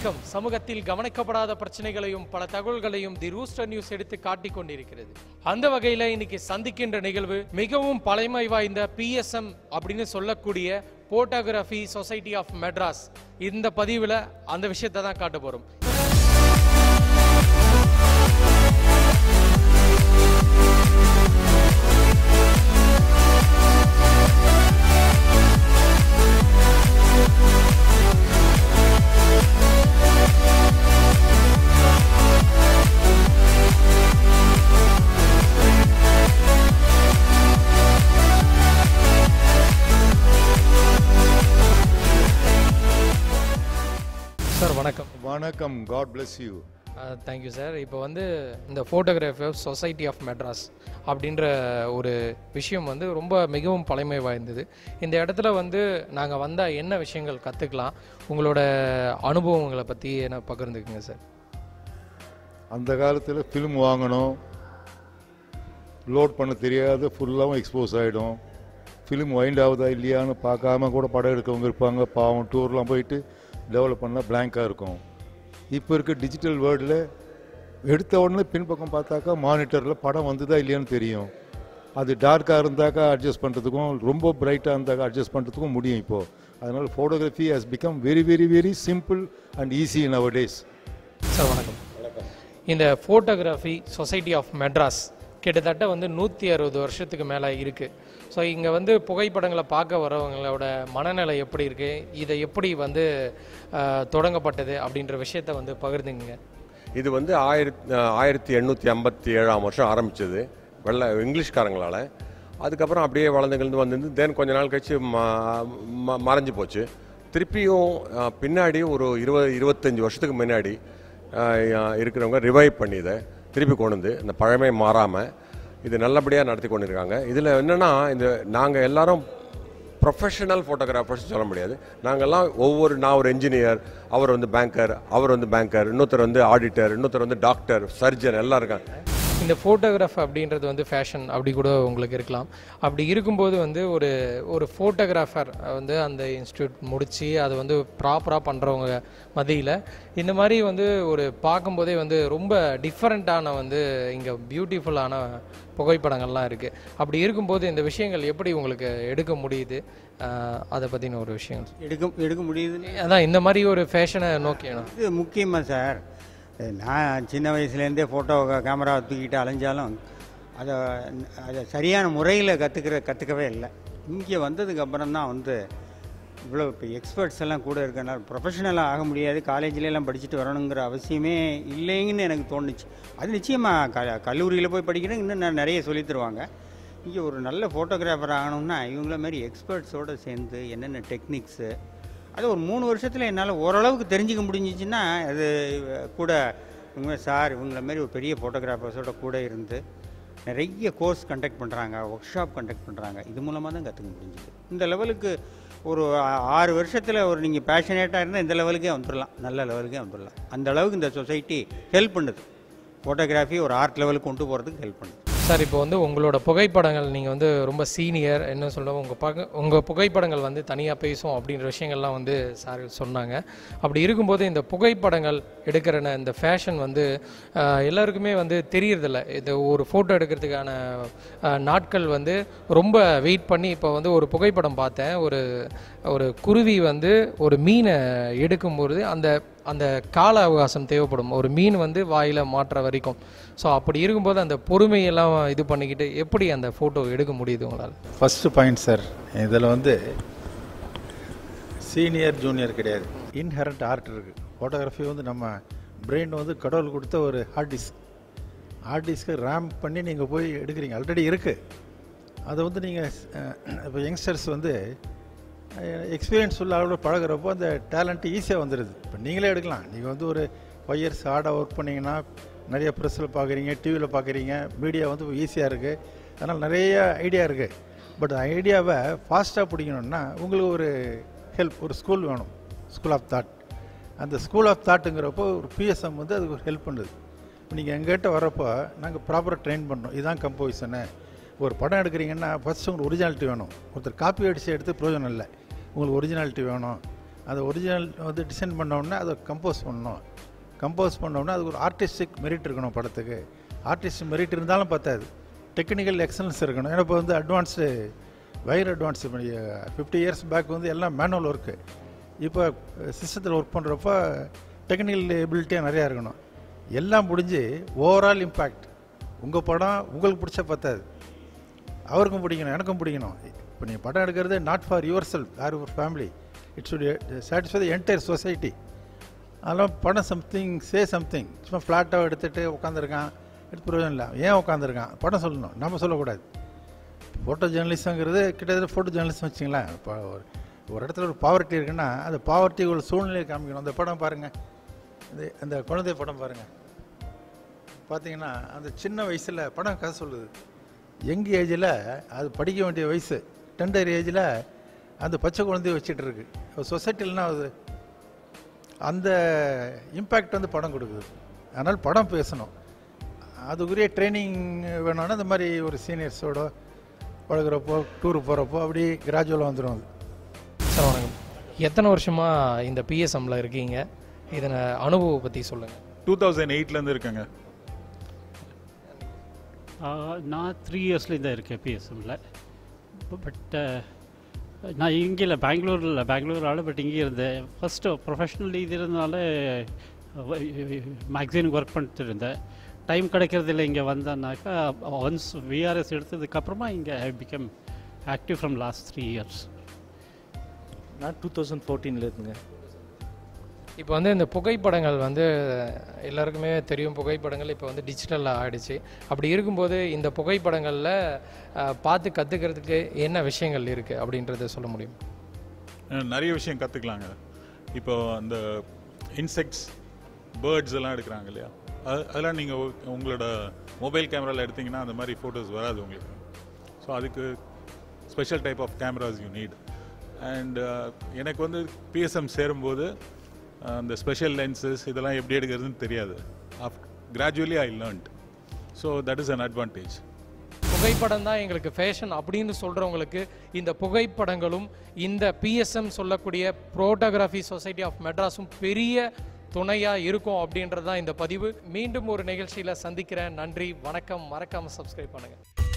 வணக்கம் சமூகத்தில் கவனிக்கப்படாத பிரச்சனைகளையும் பல தகவல்களையும் தி ரூஸ்டர் நியூஸ் எடுத்து காட்டிக் கொண்டிருக்கிறது அந்த வகையில இன்னைக்கு சந்திக்கின்ற நிகழ்வு மிகவும் பழமை வாய்ந்த பிஎஸ்எம் அப்படின்னு சொல்லக்கூடிய போட்டோகிராஃபி சொசைட்டி ஆஃப் மெட்ராஸ் இந்த பதிவுல அந்த விஷயத்தை தான் காட்ட போறோம் சார் வணக்கம் வணக்கம் God bless you thank you sir இப்போ வந்து இந்த ஃபோட்டோகிராஃபர் சொசைட்டி ஆஃப் மெட்ராஸ் அப்படின்ற ஒரு விஷயம் வந்து ரொம்ப மிகவும் பழமை வாய்ந்தது இந்த இடத்துல வந்து நாங்கள் வந்தால் என்ன விஷயங்கள் கற்றுக்கலாம் உங்களோட அனுபவங்களை பற்றி என்ன பகிர்ந்துக்குங்க சார் அந்த காலத்தில் ஃபிலிம் வாங்கணும் லோட் பண்ண தெரியாத ஃபுல்லாகவும் எக்ஸ்போஸ் ஆகிடும் ஃபிலிம் வைண்ட் ஆகுதா இல்லையான்னு பார்க்காம கூட படம் எடுக்கவங்க இருப்பாங்க பாவம் டூர்லாம் போயிட்டு டெவலப் பண்ணால் blank-ஆ இருக்கும் இப்போ இருக்க டிஜிட்டல் வேர்ல்டில் எடுத்த உடனே பின்பக்கம் பார்த்தாக்கா மானிட்டரில் படம் வந்துதா இல்லையான்னு தெரியும் அது டார்க்காக இருந்தாக்கா அட்ஜஸ்ட் பண்ணுறதுக்கும் ரொம்ப பிரைட்டாக இருந்தாக்கா அட்ஜஸ்ட் பண்ணுறதுக்கும் முடியும் இப்போது அதனால் photography has become very very very simple and easy in our days sir வணக்கம் இந்த ஃபோட்டோகிராஃபி சொசைட்டி ஆஃப் மெட்ராஸ் கிட்டத்தட்ட வந்து நூற்றி அறுபது வருஷத்துக்கு மேலே இருக்குது ஸோ இங்கே வந்து புகைப்படங்களை பார்க்க வரவங்களோட மனநிலை எப்படி இருக்குது இதை எப்படி வந்து அஹ், தொடங்கப்பட்டது அப்படின்ற விஷயத்தை வந்து பகிர்ந்துங்க இது வந்து ஆயிரத்தி ஆயிரத்தி எண்ணூற்றி ஐம்பத்தி ஏழாம் வருஷம் ஆரம்பிச்சது வெள்ள இங்கிலீஷ்காரங்களால் அதுக்கப்புறம் அப்படியே வளர்ந்துகிட்டு வந்து தென் கொஞ்ச நாள் கழிச்சு ம- ம- மறைஞ்சு போச்சு திருப்பியும் அஹ், பின்னாடி ஒரு இருபது இருபத்தஞ்சி வருஷத்துக்கு முன்னாடி அஹ், இருக்கிறவங்க ரிவைவ் பண்ணி இதை திருப்பி கொண்டு வந்து இந்த பழமை மாறாமல் இது நல்லபடியாக நடத்தி கொண்டு இருக்காங்க இதில் என்னென்னா இந்த நாங்கள் எல்லாரும் ப்ரொஃபஷனல் ஃபோட்டோகிராஃபர்ஸ் சொல்ல முடியாது நாங்கள்லாம் ஒவ்வொரு நான் ஒரு என்ஜினியர் அவர் வந்து பேங்கர் அவர் வந்து பேங்கர் இன்னொருத்தர் வந்து ஆடிட்டர் இன்னொருத்தர் வந்து டாக்டர் சர்ஜன் எல்லாம் இருக்காங்க இந்த ஃபோட்டோகிராஃப் அப்படின்றது வந்து ஃபேஷன் அப்படி கூட உங்களுக்கு இருக்கலாம் அப்படி இருக்கும்போது வந்து ஒரு ஒரு ஃபோட்டோகிராஃபர் வந்து அந்த இன்ஸ்டியூட் முடித்து அதை வந்து ப்ராப்பராக பண்ணுறவங்க மத்தியில் இந்த மாதிரி வந்து ஒரு பார்க்கும்போதே வந்து ரொம்ப டிஃப்ரெண்ட்டான வந்து இங்கே பியூட்டிஃபுல்லான புகைப்படங்கள்லாம் இருக்குது அப்படி இருக்கும்போது இந்த விஷயங்கள் எப்படி உங்களுக்கு எடுக்க முடியுது ஆஹ் அதை பற்றின ஒரு விஷயம் எடுக்க எடுக்க முடியுதுன்னு அதான் இந்த மாதிரி ஒரு ஃபேஷனை நோக்கி இது முக்கியமாக சார் நான் சின்ன வயசுலேருந்தே ஃபோட்டோ கேமராவை தூக்கிட்டு அலைஞ்சாலும் அதை அதை சரியான முறையில் கற்றுக்கிற கற்றுக்கவே இல்லை இங்கே வந்ததுக்கு அப்புறம் தான் வந்து இவ்வளோ இப்போ எக்ஸ்பர்ட்ஸ் எல்லாம் கூட இருக்கனால ப்ரொஃபஷனலாக ஆக முடியாது காலேஜ்ல எல்லாம் படிச்சுட்டு வரணுங்கிற அவசியமே இல்லைங்கன்னு எனக்கு தோணுச்சு அது நிச்சயமாக க கல்லூரியில் போய் படிக்கிறேன் இன்னும் நான் நிறைய சொல்லித் தருவாங்க இங்கே ஒரு நல்ல ஃபோட்டோகிராஃபர் ஆகணும்னா இவங்கள மாதிரி எக்ஸ்பர்ட்ஸோடு சேர்ந்து என்னென்ன டெக்னிக்ஸு அது ஒரு மூணு வருஷத்தில் என்னால் ஓரளவுக்கு தெரிஞ்சுக்க முடிஞ்சிச்சுன்னா அது கூட இவங்க சார் இவங்கள மாதிரி ஒரு பெரிய ஃபோட்டோகிராஃபர்ஸோட கூட இருந்து நிறைய கோர்ஸ் கண்டக்ட் பண்ணுறாங்க ஒர்க் ஷாப் கண்டக்ட் பண்ணுறாங்க இது மூலமாக தான் கற்றுக்க முடிஞ்சுது இந்த லெவலுக்கு ஒரு ஆ- ஆறு வருஷத்தில் ஒரு நீங்கள் பேஷனேட்டாக இருந்தால் இந்த லெவலுக்கே வந்துடலாம் நல்ல லெவலுக்கே வந்துடலாம் அந்த அளவுக்கு இந்த சொசைட்டி ஹெல்ப் பண்ணுது ஃபோட்டோகிராஃபி ஒரு ஆர்ட் லெவலுக்கு கொண்டு போகிறதுக்கு ஹெல்ப் பண்ணுது சார் இப்போ வந்து உங்களோட புகைப்படங்கள் நீங்கள் வந்து ரொம்ப சீனியர் என்ன சொல்ல உங்கள் பக உங்கள் புகைப்படங்கள் வந்து தனியாக பேசும் அப்படின்ற விஷயங்கள்லாம் வந்து சார் சொன்னாங்க அப்படி இருக்கும்போது இந்த புகைப்படங்கள் எடுக்கிற ந- இந்த ஃபேஷன் வந்து ஆஹ், எல்லாருக்குமே வந்து தெரியறதில்ல இது ஒரு ஃபோட்டோ எடுக்கிறதுக்கான ஆஹ், நாட்கள் வந்து ரொம்ப வெயிட் பண்ணி இப்போ வந்து ஒரு புகைப்படம் பார்த்தேன் ஒரு ஒரு குருவி வந்து ஒரு மீனை எடுக்கும்போது அந்த அந்த கால அவகாசம் தேவைப்படும் ஒரு மீன் வந்து வாயில் மாற்ற வரைக்கும் ஸோ அப்படி இருக்கும்போது அந்த பொறுமையெல்லாம் இது பண்ணிக்கிட்டு எப்படி அந்த ஃபோட்டோ எடுக்க முடியுது உங்களால் ஃபஸ்ட்டு பாயிண்ட் சார் இதில் வந்து சீனியர் ஜூனியர் கிடையாது இன்ஹெரண்ட் ஆர்ட் இருக்குது ஃபோட்டோகிராஃபி வந்து நம்ம பிரெயின் வந்து கடவுள் கொடுத்த ஒரு ஹார்ட் டிஸ்க் ஹார்ட் டிஸ்க்கை ரேம் பண்ணி நீங்கள் போய் எடுக்கிறீங்க ஆல்ரெடி இருக்குது அதை வந்து நீங்கள் இப்போ யங்ஸ்டர்ஸ் வந்து எக்ஸ்பீரியன்ஸ் உள்ள அளவில் பழகுறப்போ அந்த டேலண்ட் ஈஸியாக வந்துடுது இப்போ நீங்களே எடுக்கலாம் நீங்கள் வந்து ஒரு ஃபைவ் இயர்ஸ் ஹார்டாக ஒர்க் பண்ணிங்கன்னா நிறைய ப்ரெஸ்ஸில் பார்க்குறீங்க டிவியில் பார்க்குறீங்க மீடியா வந்து ஈஸியாக இருக்குது அதனால் நிறைய ஐடியா இருக்குது பட் ஐடியாவை ஃபாஸ்ட்டாக பிடிக்கணும்னா உங்களுக்கு ஒரு ஹெல்ப் ஒரு ஸ்கூல் வேணும் ஸ்கூல் ஆஃப் தாட் அந்த ஸ்கூல் ஆஃப் தாட்டுங்கிறப்போ ஒரு பிஎஸ்எம் வந்து அதுக்கு ஒரு ஹெல்ப் பண்ணுது இப்போ நீங்கள் எங்ககிட்ட வரப்போ நாங்கள் ப்ராப்பராக ட்ரெயின் பண்ணோம் இதுதான் கம்போசிஷனு ஒரு படம் எடுக்கிறீங்கன்னா ஃபஸ்ட் உங்களுக்கு ஒரிஜினாலிட்டி வேணும் ஒருத்தர் காப்பி அடித்து எடுத்து பிரயோஜனம் இல்லை உங்களுக்கு ஒரிஜினாலிட்டி வேணும் அந்த ஒரிஜினல் வந்து டிசைன் பண்ணோடனே அதை கம்போஸ் பண்ணணும் கம்போஸ் பண்ணோடனே அதுக்கு ஒரு ஆர்டிஸ்டிக் மெரிட் இருக்கணும் படத்துக்கு ஆர்டிஸ்ட் மெரிட் இருந்தாலும் பத்தாது டெக்னிக்கல் எக்ஸலன்ஸ் இருக்கணும் ஏன்னா இப்போ வந்து advanced where advance fifty years back வந்து எல்லாம் மேனுவல் ஒர்க்கு இப்போ சிஸ்டத்தில் ஒர்க் பண்ணுறப்ப டெக்னிக்கல் எபிலிட்டியாக நிறையா இருக்கணும் எல்லாம் முடிஞ்சு ஓவரால் இம்பேக்ட் உங்கள் படம் உங்களுக்கு பிடிச்ச பத்தாது அவருக்கும் பிடிக்கணும் எனக்கும் பிடிக்கணும் இப்போ நீங்கள் படம் எடுக்கிறது not for yourself or your family it's would satisfy the entire society அதெல்லாம் படம் சம்திங் சே சம்திங் சும்மா ஃப்ளாட்டாக எடுத்துகிட்டு உட்காந்துருக்கான் எடுத்து பிரயோஜனம் இல்லை ஏன் உட்காந்துருக்கான் படம் சொல்லணும் நம்ம சொல்லக்கூடாது ஃபோட்டோ ஜேர்னலிசங்கிறது கிட்டத்தட்ட ஃபோட்டோ ஜேர்னலிசம் வச்சுங்களேன் இப்போ ஒரு ஒரு இடத்துல ஒரு பாவர்ட்டி இருக்குன்னா அந்த பாவர்ட்டி ஒரு சூழ்நிலையை காமிக்கணும் அந்த படம் பாருங்கள் அந்த அந்த குழந்தை படம் பாருங்கள் பார்த்தீங்கன்னா அந்த சின்ன வயசில் படம் கதை சொல்லுது யங் ஏஜில் அது படிக்க வேண்டிய வயசு டெண்டர் ஏஜில் அந்த பச்சை குழந்தைய வச்சுட்டு இருக்கு சொசைட்டிலனா அது அந்த இம்பேக்ட் வந்து படம் கொடுக்குது அதனால் படம் பேசணும் அதுக்குரிய ட்ரைனிங் வேணும்னா இந்த மாதிரி ஒரு சீனியர்ஸோட பழகுறப்போ டூர் போகிறப்போ அப்படி கிராஜுவலாக வந்துடும் அது சார் வணக்கம் எத்தனை வருஷமாக இந்த பிஎஸ்எம்மில் இருக்கீங்க இதனை அனுபவம் பற்றி சொல்லுங்கள் டூ தௌசண்ட் எயிட்லேருந்து இருக்கேங்க ஆஹ் நான் த்ரீ இயர்ஸ்லேருந்து தான் இருக்கேன் பிஎஸ்எம்மில் பட் நான் இங்கே இல்லை பெங்களூரில் இல்லை பெங்களூர் ஆள் பட் இங்கே இருந்தேன் ஃபஸ்ட்டு ப்ரொஃபஷ்னல் இது இருந்தனால மேக்சினுக்கு ஒர்க் பண்ணிட்டு இருந்தேன் டைம் கிடைக்கிறது இல்லை இங்கே வந்தேன்னாக்கா ஒன்ஸ் விஆர்எஸ் எடுத்ததுக்கப்புறமா இங்கே I become active from last three years நான் டூ தௌசண்ட் ஃபோர்டீனில் இருந்துங்க இப்போ வந்து இந்த புகைப்படங்கள் வந்து எல்லாருக்குமே தெரியும் புகைப்படங்கள் இப்போ வந்து டிஜிட்டலில் ஆயிடுச்சு அப்படி இருக்கும்போது இந்த புகைப்படங்களில் அஹ், பார்த்து கற்றுக்கிறதுக்கு என்ன விஷயங்கள் இருக்குது அப்படின்றத சொல்ல முடியும் அஹ் நிறைய விஷயம் கற்றுக்கலாங்க இப்போ அந்த இன்செக்ட்ஸ் பேர்ட்ஸ் எல்லாம் எடுக்கிறாங்க இல்லையா அது அதெல்லாம் நீங்கள் உங்களோட மொபைல் கேமராவில் எடுத்தீங்கன்னா அந்த மாதிரி ஃபோட்டோஸ் வராது உங்களுக்கு ஸோ அதுக்கு special type of cameras you need and எனக்கு வந்து பிஎஸ்எம் சேரும்போது அஹ், அந்த ஸ்பெஷல் லென்சஸ் இதெல்லாம் எப்படி எடுக்கிறதுன்னு தெரியாது of gradually I learned so that is an advantage புகைப்படம் தான் எங்களுக்கு ஃபேஷன் அப்படின்னு சொல்கிறவங்களுக்கு இந்த புகைப்படங்களும் இந்த பிஎஸ்எம் சொல்லக்கூடிய புரோட்டோகிராஃபி சொசைட்டி ஆஃப் மெட்ராஸும் பெரிய துணையாக இருக்கும் அப்படின்றது தான் இந்த பதிவு மீண்டும் ஒரு நிகழ்ச்சியில் சந்திக்கிறேன் நன்றி வணக்கம் மறக்காமல் சப்ஸ்கிரைப் பண்ணுங்கள்